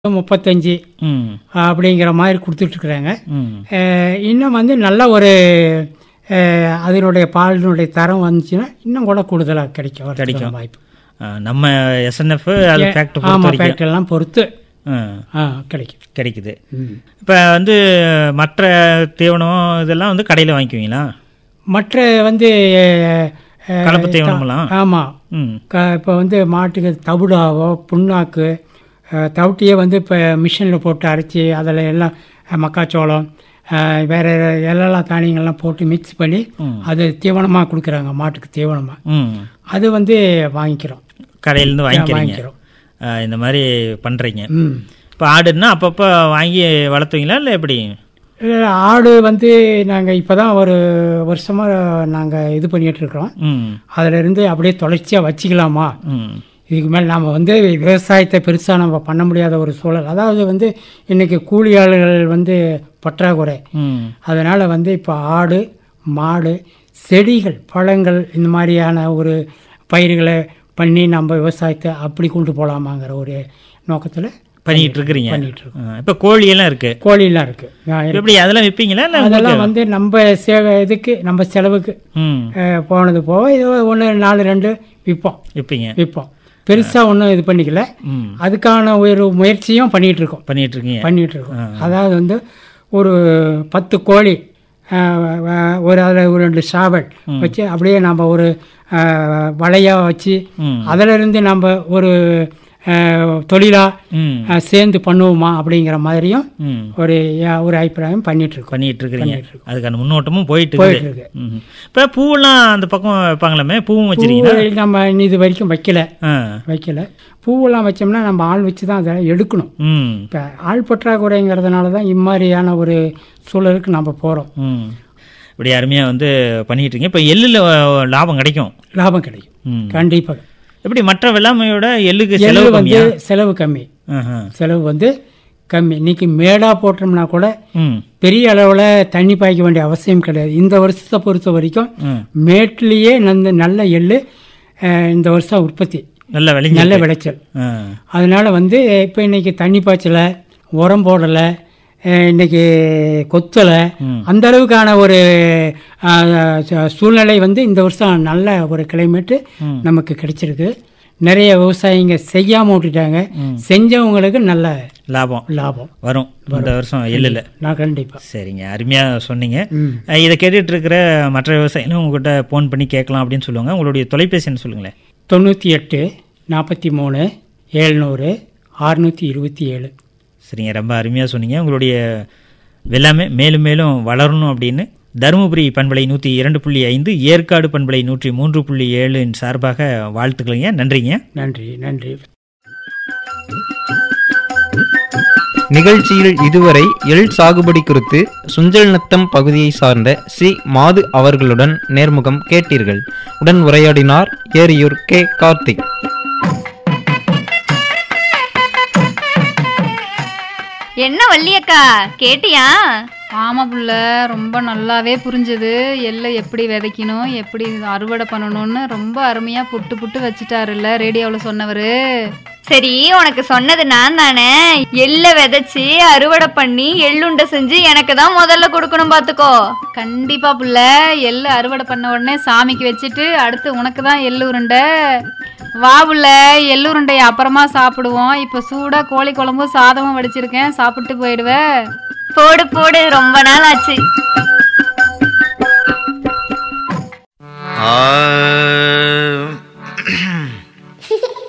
முப்பத்தஞ்சு ம் அப்படிங்கிற மாதிரி கொடுத்துட்ருக்குறாங்க ம் இன்னும் வந்து நல்ல ஒரு அஹ், அதனுடைய பாலினுடைய தரம் வந்துச்சுன்னா இன்னும் கூட கூடுதலாக கிடைக்கும் வரதுக்கான கிடைக்கும். வாய்ப்பு ஆ, நம்ம எஸ்என்எஃப் அது ஃபேக்ட் பொறுத்த ஆமாம் வரைக்கும் ஃபேக்டெல்லாம் பொறுத்து ஆ, ஆ கிடைக்கும் கிடைக்குது ம். இப்போ வந்து மற்ற தீவனம் இதெல்லாம் வந்து கடையில் வாங்கிக்குவீங்களா மற்ற வந்து அஹ், கலப்பு தீவனமெல்லாம் ஆமாம் ம் க இப்போ வந்து மாட்டுக்கு தவிடாவோ புண்ணாக்கு அஹ், தவிட்டியே வந்து இப்போ மிஷினில் போட்டு அரைச்சி அதில் எல்லாம் அஹ், மக்காச்சோளம் அஹ், வேற எல்லாம் தானியங்கள்லாம் போட்டு மிக்ஸ் பண்ணி ம். அது தீவனமாக கொடுக்குறாங்க மாட்டுக்கு தீவனமாக ம் அது வந்து வாங்கிக்கிறோம் கடையிலேருந்து வாங்கிக்கிறீங்க வாங்கிக்கிறோம் ஆ, இந்த மாதிரி பண்ணுறீங்க ம் இப்போ ஆடுன்னா அப்பப்போ வாங்கி வளர்த்துவீங்களா இல்லை எப்படி இல்ல, ஆடு வந்து நாங்கள் இப்போ தான் ஒரு வருஷமாக நாங்கள் இது பண்ணிகிட்டு இருக்கிறோம் ம் அதிலிருந்து அப்படியே தொடர்ச்சியாக வச்சுக்கலாமா ம் இதுக்கு மேலே நாம் வந்து விவசாயத்தை பெருசாக நம்ம பண்ண முடியாத ஒரு சூழல் அதாவது வந்து இன்றைக்கி கூலி ஆளுகள் வந்து பற்றாக்குறை ம் அதனால் வந்து இப்போ ஆடு மாடு செடிகள் பழங்கள் இந்த மாதிரியான ஒரு பயிர்களை பண்ணி நம்ம விவசாயத்தை அப்படி கொண்டு போகலாமாங்கிற ஒரு நோக்கத்தில் பண்ணிட்டு இருக்கிறீங்க பண்ணிட்டு இருக்கோம் இப்போ கோழியெல்லாம் இருக்கு கோழிலாம் இருக்குது எப்படி அதெல்லாம் விற்பீங்களா இல்லை அதெல்லாம் வந்து நம்ம சேவை இதுக்கு நம்ம செலவுக்கு ம் அஹ், போனது போக இது ஒன்று நாலு ரெண்டு விற்போம் விற்பீங்க விற்போம் பெருசாக ஒன்றும் இது பண்ணிக்கல ம் அதுக்கான ஒரு முயற்சியும் பண்ணிகிட்டு இருக்கோம் பண்ணிட்டு இருக்கீங்க பண்ணிட்டு இருக்கோம் அதாவது வந்து ஒரு பத்து கோழி அஹ், அஹ், ஒரு அதில் ஒரு ரெண்டு சாவல் வச்சு அப்படியே நம்ம ஒரு அஹ், வலையா வச்சு ம் அதிலிருந்து நம்ம ஒரு அஹ், தொழிலா ம் அஹ், சேர்ந்து பண்ணுவோமா அப்படிங்கிற மாதிரியும் ம் ஒரு அஹ், ஒரு அபிப்பிராயம் பண்ணிட்டு இருக்கோம் பண்ணிட்டு இருக்கிறீங்க பண்ணிட்டு இருக்கோம். அதுக்கான முன்னோட்டமும் போயிட்டு போயிட்டு இருக்குது இருக்கு ம் இப்போ பூவெல்லாம் அந்த பக்கம் வைப்பாங்களாமே பூவும் வச்சிருக்கீங்களா பூ நம்ம இது வரைக்கும் வைக்கல ஆ வைக்கல பூவெல்லாம் வச்சோம்னா நம்ம ஆள் வச்சு தான் அதை எடுக்கணும் ம் இப்போ ஆள் பற்றாக்குறைங்கிறதுனால தான் இம்மாதிரியான ஒரு சூழலுக்கு நம்ம போகிறோம் ம் இப்படி அருமையாக வந்து பண்ணிட்டு இருக்கீங்க இப்போ எள்ளில் லாபம் கிடைக்கும் லாபம் கிடைக்கும் ம் கண்டிப்பாக எப்படி மற்ற வெள்ளாமையோட எள்ளுக்கு எள்ளு செலவு வந்து கம்மியா செலவு கம்மி ஆஹா. செலவு வந்து கம்மி இன்னைக்கு மேடாக போட்டோம்னா கூட ம் பெரிய அளவில் தண்ணி பாய்க்க வேண்டிய அவசியம் கிடையாது இந்த வருஷத்தை பொறுத்த வரைக்கும் ம் மேட்லேயே நல்ல நல்ல எள்ளு அஹ், இந்த வருஷம் உற்பத்தி நல்ல விளைஞ்சு நல்ல விளைச்சல் ஆ அதனால வந்து இப்போ இன்னைக்கு தண்ணி பாய்ச்சலை உரம் போடலை அஹ், இன்னைக்கு கொத்தலை ம். அந்த அளவுக்கான ஒரு அஹ், ச- சூழ்நிலை வந்து இந்த வருஷம் நல்ல ஒரு கிளைமேட்டு ம். நமக்கு கிடைச்சிருக்கு நிறைய விவசாயிங்க செய்யாமல் விட்டுட்டாங்க செஞ்சவங்களுக்கு நல்ல லாபம் லாபம் வரும் இந்த வருஷம் எள்ளில் நான் கண்டிப்பாக சரிங்க அருமையாக சொன்னீங்க ம் அஹ் இதை கேட்டுட்டு இருக்கிற மற்ற விவசாயிகளும் உங்ககிட்ட ஃபோன் பண்ணி கேட்கலாம் அப்படின்னு சொல்லுவாங்க உங்களுடைய தொலைபேசின்னு சொல்லுங்களேன் தொண்ணூற்றி எட்டு நாற்பத்தி மூணு ஏழ்நூறு அறுநூற்றி இருபத்தி ஏழு சரிங்க ரொம்ப அருமையாக சொன்னீங்க உங்களுடைய வெள்ளாமை மேலும் மேலும் வளரணும் அப்படின்னு தருமபுரி பண்பலை நூற்றி இரண்டு புள்ளி ஐந்து ஏற்காடு பண்பலை நூற்றி மூன்று புள்ளி ஏழின் சார்பாக வாழ்த்துக்களைங்க நன்றிங்க நன்றி நன்றி நிகழ்ச்சியில் இதுவரை எள் சாகுபடி குறித்து சுஞ்சல் நத்தம் பகுதியை சார்ந்த சி மாது அவர்களுடன் நேர்முகம் கேட்டீர்கள் உடன் உரையாடினார் ஏரியூர் கே கார்த்திக் என்ன வள்ளியக்கா கேட்டியா ஆமா புள்ள ரொம்ப நல்லாவே புரிஞ்சது எள்ளை எப்படி விதைக்கணும் எப்படி அறுவடை பண்ணணும்னு ரொம்ப அருமையா புட்டு புட்டு வச்சுட்டாருல்ல ரேடியோவில் சொன்னவர் சரி உனக்கு சொன்னது நான் தானே எள்ள விதைச்சு அறுவடை பண்ணி எள்ளுண்டை செஞ்சு எனக்கு தான் முதல்ல கொடுக்கணும் பாத்துக்கோ கண்டிப்பா புள்ள எள்ளு அறுவடை பண்ண உடனே சாமிக்கு வச்சுட்டு அடுத்து உனக்கு தான் எள்ளு உருண்டை வா புள்ள எள்ளு உருண்டையை அப்புறமா சாப்பிடுவோம் இப்போ சூடா கோழி குழம்பும் சாதமும் வடிச்சிருக்கேன் சாப்பிட்டு போயிடுவே போடு போடு ரொம்ப நாள் ஆச்சு